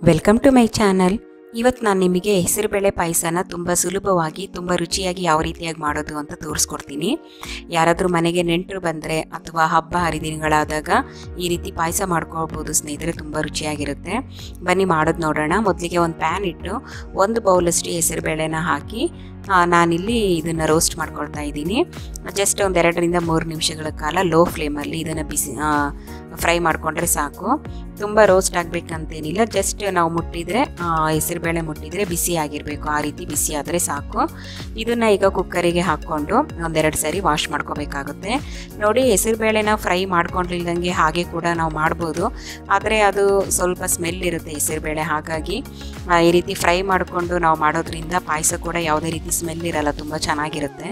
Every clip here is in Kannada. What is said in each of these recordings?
ವೆಲ್ಕಮ್ ಟು ಮೈ ಚಾನಲ್ ಇವತ್ತು ನಾನು ನಿಮಗೆ ಹೆಸರುಬೇಳೆ ಪಾಯಸನ ತುಂಬ ಸುಲಭವಾಗಿ ತುಂಬ ರುಚಿಯಾಗಿ ಯಾವ ರೀತಿಯಾಗಿ ಮಾಡೋದು ಅಂತ ತೋರಿಸ್ಕೊಡ್ತೀನಿ ಯಾರಾದರೂ ಮನೆಗೆ ನೆಂಟರು ಬಂದರೆ ಅಥವಾ ಹಬ್ಬ ಹರಿದಿನಗಳಾದಾಗ ಈ ರೀತಿ ಪಾಯಸ ಮಾಡ್ಕೊಳ್ಬೋದು ಸ್ನೇಹಿತರೆ ತುಂಬ ರುಚಿಯಾಗಿರುತ್ತೆ ಬನ್ನಿ ಮಾಡೋದು ನೋಡೋಣ ಮೊದಲಿಗೆ ಒಂದು ಪ್ಯಾನ್ ಇಟ್ಟು ಒಂದು ಬೌಲಷ್ಟು ಹೆಸರುಬೇಳೆನ ಹಾಕಿ ಆ, ನಾನಿಲ್ಲಿ ಇದನ್ನು ರೋಸ್ಟ್ ಮಾಡ್ಕೊಳ್ತಾ ಇದ್ದೀನಿ ಜಸ್ಟ್ ಒಂದು ಎರಡರಿಂದ ಮೂರು ನಿಮಿಷಗಳ ಕಾಲ ಲೋ ಫ್ಲೇಮಲ್ಲಿ ಇದನ್ನು ಬಿಸಿ ಫ್ರೈ ಮಾಡಿಕೊಂಡ್ರೆ ಸಾಕು ತುಂಬ ರೋಸ್ಟ್ ಆಗಬೇಕಂತೇನಿಲ್ಲ ಜಸ್ಟ್ ನಾವು ಮುಟ್ಟಿದರೆ ಹೆಸರುಬೇಳೆ ಮುಟ್ಟಿದರೆ ಬಿಸಿ ಆಗಿರಬೇಕು ಆ ರೀತಿ ಬಿಸಿ ಆದರೆ ಸಾಕು ಇದನ್ನು ಈಗ ಕುಕ್ಕರಿಗೆ ಹಾಕ್ಕೊಂಡು ಒಂದೆರಡು ಸರಿ ವಾಶ್ ಮಾಡ್ಕೋಬೇಕಾಗುತ್ತೆ ನೋಡಿ ಹೆಸರುಬೇಳೆನ ಫ್ರೈ ಮಾಡ್ಕೊಂಡಿಲ್ದಂಗೆ ಹಾಗೆ ಕೂಡ ನಾವು ಮಾಡ್ಬೋದು ಆದರೆ ಅದು ಸ್ವಲ್ಪ ಸ್ಮೆಲ್ ಇರುತ್ತೆ ಹೆಸರುಬೇಳೆ ಹಾಗಾಗಿ ಆ, ಈ ರೀತಿ ಫ್ರೈ ಮಾಡಿಕೊಂಡು ನಾವು ಮಾಡೋದ್ರಿಂದ ಪಾಯಸ ಕೂಡ ಯಾವುದೇ ರೀತಿ ಸ್ಮೆಲ್ ಇರಲ್ಲ ತುಂಬ ಚೆನ್ನಾಗಿರುತ್ತೆ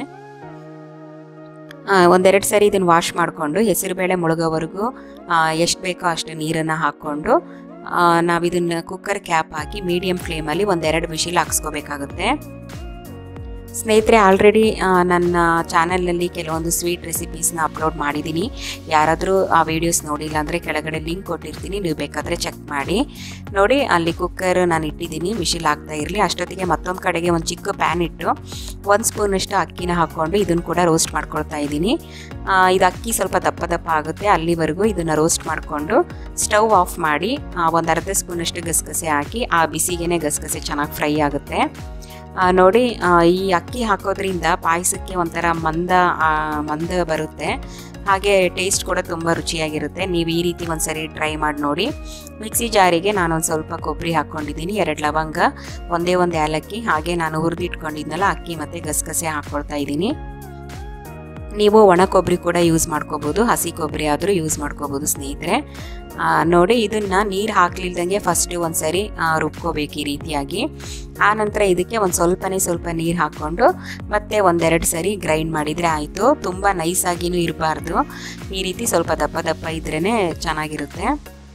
ಆ, ಒಂದೆರಡು ಸರಿ ಇದನ್ನು ವಾಶ್ ಮಾಡಿಕೊಂಡು ಹೆಸರುಬೇಳೆ ಮುಳುಗೋವರೆಗೂ ಎಷ್ಟು ಬೇಕೋ ಅಷ್ಟು ನೀರನ್ನು ಹಾಕ್ಕೊಂಡು ನಾವು ಇದನ್ನು ಕುಕ್ಕರ್ ಕ್ಯಾಪ್ ಹಾಕಿ ಮೀಡಿಯಮ್ ಫ್ಲೇಮಲ್ಲಿ ಒಂದೆರಡು ವಿಶಿಲ್ ಹಾಕ್ಸ್ಕೋಬೇಕಾಗುತ್ತೆ ಸ್ನೇಹಿತರೆ ಆಲ್ರೆಡಿ ನನ್ನ ಚಾನಲ್ನಲ್ಲಿ ಕೆಲವೊಂದು ಸ್ವೀಟ್ ರೆಸಿಪೀಸ್ನ ಅಪ್ಲೋಡ್ ಮಾಡಿದ್ದೀನಿ ಯಾರಾದರೂ ಆ ವಿಡಿಯೋಸ್ ನೋಡಿಲ್ಲ ಅಂದರೆ ಕೆಳಗಡೆ ಲಿಂಕ್ ಕೊಟ್ಟಿರ್ತೀನಿ ನೀವು ಬೇಕಾದರೆ ಚೆಕ್ ಮಾಡಿ ನೋಡಿ ಅಲ್ಲಿ ಕುಕ್ಕರ್ ನಾನು ಇಟ್ಟಿದ್ದೀನಿ ವಿಶಿಲ್ ಆಗ್ತಾ ಇರಲಿ ಅಷ್ಟೊತ್ತಿಗೆ ಮತ್ತೊಂದು ಕಡೆಗೆ ಒಂದು ಚಿಕ್ಕ ಪ್ಯಾನ್ ಇಟ್ಟು ಒಂದು ಸ್ಪೂನಷ್ಟು ಅಕ್ಕಿನ ಹಾಕ್ಕೊಂಡು ಇದನ್ನು ಕೂಡ ರೋಸ್ಟ್ ಮಾಡ್ಕೊಳ್ತಾ ಇದ್ದೀನಿ ಆ, ಇದು ಅಕ್ಕಿ ಸ್ವಲ್ಪ ದಪ್ಪ ದಪ್ಪ ಆಗುತ್ತೆ ಅಲ್ಲಿವರೆಗೂ ಇದನ್ನು ರೋಸ್ಟ್ ಮಾಡಿಕೊಂಡು ಸ್ಟವ್ ಆಫ್ ಮಾಡಿ ಒಂದು ಅರ್ಧ ಸ್ಪೂನಷ್ಟು ಗಸಗಸೆ ಹಾಕಿ ಆ ಬಿಸಿಗೆನೆ ಗಸಗಸೆ ಚೆನ್ನಾಗಿ ಫ್ರೈ ಆಗುತ್ತೆ ಆ, ನೋಡಿ ಆ, ಈ ಅಕ್ಕಿ ಹಾಕೋದ್ರಿಂದ ಪಾಯಸಕ್ಕೆ ಒಂಥರ ಮಂದ ಆ, ಮಂದ ಬರುತ್ತೆ ಹಾಗೆ ಟೇಸ್ಟ್ ಕೂಡ ತುಂಬ ರುಚಿಯಾಗಿರುತ್ತೆ ನೀವು ಈ ರೀತಿ ಒಂದ್ಸರಿ ಟ್ರೈ ಮಾಡಿ ನೋಡಿ ಮಿಕ್ಸಿ ಜಾರಿಗೆ ನಾನೊಂದು ಸ್ವಲ್ಪ ಕೊಬ್ಬರಿ ಹಾಕ್ಕೊಂಡಿದ್ದೀನಿ ಎರಡು ಲವಂಗ ಒಂದೇ ಒಂದು ಏಲಕ್ಕಿ ಹಾಗೆ ನಾನು ಹುರಿದಿಟ್ಕೊಂಡಿದ್ನಲ್ಲ ಅಕ್ಕಿ ಮತ್ತು ಗಸಗಸೆ ಹಾಕ್ಕೊಳ್ತಾ ಇದ್ದೀನಿ ನೀವು ಒಣ ಕೊಬ್ಬರಿ ಕೂಡ ಯೂಸ್ ಮಾಡ್ಕೋಬೋದು ಹಸಿ ಕೊಬ್ಬರಿ ಆದರೂ ಯೂಸ್ ಮಾಡ್ಕೋಬೋದು ಸ್ನೇಹಿತರೆ ಆ, ನೋಡಿ ಇದನ್ನು ನೀರು ಹಾಕ್ಲಿಲ್ದಂಗೆ ಫಸ್ಟು ಒಂದು ಸರಿ ರುಬ್ಕೋಬೇಕು ಈ ರೀತಿಯಾಗಿ ಆ ನಂತರ ಇದಕ್ಕೆ ಒಂದು ಸ್ವಲ್ಪನೇ ಸ್ವಲ್ಪ ನೀರು ಹಾಕ್ಕೊಂಡು ಮತ್ತೆ ಒಂದೆರಡು ಸರಿ ಗ್ರೈಂಡ್ ಮಾಡಿದರೆ ಆಯಿತು ತುಂಬ ನೈಸಾಗಿನೂ ಇರಬಾರ್ದು ಈ ರೀತಿ ಸ್ವಲ್ಪ ದಪ್ಪ ದಪ್ಪ ಇದ್ರೇ ಚೆನ್ನಾಗಿರುತ್ತೆ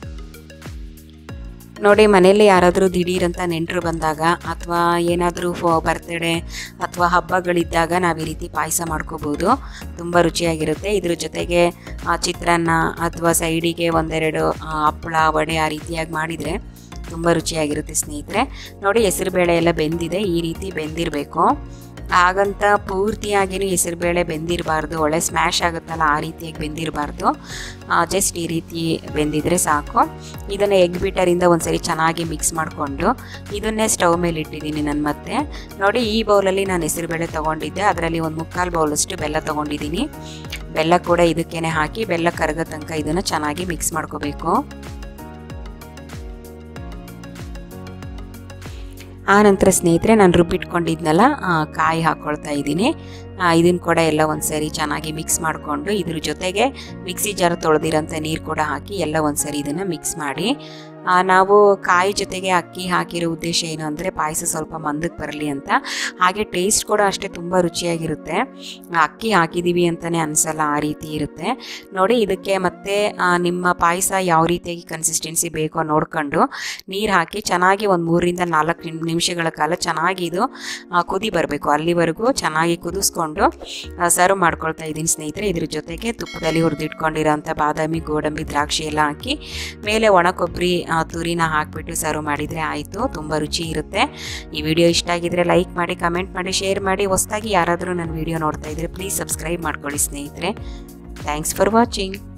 ನೋಡಿ ಮನೆಯಲ್ಲಿ ಯಾರಾದರೂ ದಿಢೀರಂತ ನೆಂಟರು ಬಂದಾಗ ಅಥವಾ ಏನಾದರೂ ಬರ್ತ್ಡೇ ಅಥವಾ ಹಬ್ಬಗಳಿದ್ದಾಗ ನಾವು ಈ ರೀತಿ ಪಾಯಸ ಮಾಡ್ಕೋಬೋದು ತುಂಬ ರುಚಿಯಾಗಿರುತ್ತೆ ಇದ್ರ ಜೊತೆಗೆ ಆ, ಚಿತ್ರಾನ್ನ ಅಥವಾ ಸೈಡಿಗೆ ಒಂದೆರಡು ಆ, ಹಪ್ಪಳ ವಡೆ ಆ ರೀತಿಯಾಗಿ ಮಾಡಿದರೆ ತುಂಬ ರುಚಿಯಾಗಿರುತ್ತೆ ಸ್ನೇಹಿತರೆ ನೋಡಿ ಹೆಸರುಬೇಳೆ ಎಲ್ಲ ಬೆಂದಿದೆ ಈ ರೀತಿ ಬೆಂದಿರಬೇಕು ಹಾಗಂತ ಪೂರ್ತಿಯಾಗಿನೂ ಹೆಸರುಬೇಳೆ ಬೆಂದಿರಬಾರ್ದು ಒಳ್ಳೆ ಸ್ಮ್ಯಾಶ್ ಆಗುತ್ತಲ್ಲ ಆ ರೀತಿಯಾಗಿ ಬೆಂದಿರಬಾರ್ದು ಜಸ್ಟ್ ಈ ರೀತಿ ಬೆಂದಿದ್ರೆ ಸಾಕು ಇದನ್ನು ಎಗ್ ಬೀಟರಿಂದ ಒಂದ್ಸರಿ ಚೆನ್ನಾಗಿ ಮಿಕ್ಸ್ ಮಾಡಿಕೊಂಡು ಇದನ್ನೇ ಸ್ಟವ್ ಮೇಲೆ ಇಟ್ಟಿದ್ದೀನಿ ನಾನು ಮತ್ತೆ ನೋಡಿ ಈ ಬೌಲಲ್ಲಿ ನಾನು ಹೆಸರುಬೇಳೆ ತೊಗೊಂಡಿದ್ದೆ ಅದರಲ್ಲಿ ಒಂದು ಮುಕ್ಕಾಲು ಬೌಲಷ್ಟು ಬೆಲ್ಲ ತೊಗೊಂಡಿದ್ದೀನಿ ಬೆಲ್ಲ ಕೂಡ ಇದಕ್ಕೇನೆ ಹಾಕಿ ಬೆಲ್ಲ ಕರಗೋ ತನಕ ಇದನ್ನು ಚೆನ್ನಾಗಿ ಮಿಕ್ಸ್ ಮಾಡ್ಕೋಬೇಕು ಆ ನಂತರ ಸ್ನೇಹಿತರೆ ನಾನು ರುಬ್ಬಿಟ್ಕೊಂಡಿದ್ನಲ್ಲ ಆ, ಕಾಯಿ ಹಾಕ್ಕೊಳ್ತಾ ಇದ್ದೀನಿ ಇದನ್ನು ಕೂಡ ಎಲ್ಲ ಒಂದ್ಸರಿ ಚೆನ್ನಾಗಿ ಮಿಕ್ಸ್ ಮಾಡಿಕೊಂಡು ಇದ್ರ ಜೊತೆಗೆ ಮಿಕ್ಸಿ ಜಾರ್ ತೊಳೆದಿರೋಂಥ ನೀರು ಕೂಡ ಹಾಕಿ ಎಲ್ಲ ಒಂದ್ಸರಿ ಇದನ್ನು ಮಿಕ್ಸ್ ಮಾಡಿ ಆ, ನಾವು ಕಾಯಿ ಜೊತೆಗೆ ಅಕ್ಕಿ ಹಾಕಿರೋ ಉದ್ದೇಶ ಏನು ಅಂದರೆ ಪಾಯಸ ಸ್ವಲ್ಪ ಮಂದಕ್ಕೆ ಬರಲಿ ಅಂತ ಹಾಗೆ ಟೇಸ್ಟ್ ಕೂಡ ಅಷ್ಟೇ ತುಂಬ ರುಚಿಯಾಗಿರುತ್ತೆ ಆ, ಅಕ್ಕಿ ಹಾಕಿದ್ದೀವಿ ಅಂತಲೇ ಅನಿಸಲ್ಲ ಆ ರೀತಿ ಇರುತ್ತೆ ನೋಡಿ ಇದಕ್ಕೆ ಮತ್ತೆ ಆ, ನಿಮ್ಮ ಪಾಯಸ ಯಾವ ರೀತಿಯಾಗಿ ಕನ್ಸಿಸ್ಟೆನ್ಸಿ ಬೇಕೋ ನೋಡ್ಕೊಂಡು ನೀರು ಹಾಕಿ ಚೆನ್ನಾಗಿ ಒಂದು ಮೂರರಿಂದ ನಾಲ್ಕು ನಿಮ್- ನಿಮಿಷಗಳ ಕಾಲ ಚೆನ್ನಾಗಿ ಇದು ಆ, ಕುದಿ ಬರಬೇಕು ಅಲ್ಲಿವರೆಗೂ ಚೆನ್ನಾಗಿ ಕುದಿಸ್ಕೊಂಡು ಸರ್ವ್ ಮಾಡ್ಕೊಳ್ತಾ ಇದ್ದೀನಿ ಸ್ನೇಹಿತರೆ ಇದ್ರ ಜೊತೆಗೆ ತುಪ್ಪದಲ್ಲಿ ಹುರಿದಿಟ್ಕೊಂಡಿರೋಂಥ ಬಾದಾಮಿ ಗೋಡಂಬಿ ದ್ರಾಕ್ಷಿ ಎಲ್ಲ ಹಾಕಿ ಮೇಲೆ ಒಣ ಕೊಬ್ಬರಿ ಆ, ತುರಿನ ಹಾಕಿಬಿಟ್ಟು ಸರ್ವ್ ಮಾಡಿದರೆ ಆಯಿತು ತುಂಬ ರುಚಿ ಇರುತ್ತೆ ಈ ವಿಡಿಯೋ ಇಷ್ಟ ಆಗಿದ್ರೆ ಲೈಕ್ ಮಾಡಿ ಕಮೆಂಟ್ ಮಾಡಿ ಶೇರ್ ಮಾಡಿ ಹೊಸದಾಗಿ ಯಾರಾದರೂ ನನ್ನ ವಿಡಿಯೋ ನೋಡ್ತಾ ಇದ್ರೆ ಪ್ಲೀಸ್ ಸಬ್ಸ್ಕ್ರೈಬ್ ಮಾಡ್ಕೊಳ್ಳಿ ಸ್ನೇಹಿತರೆ ಥ್ಯಾಂಕ್ಸ್ ಫಾರ್ ವಾಚಿಂಗ್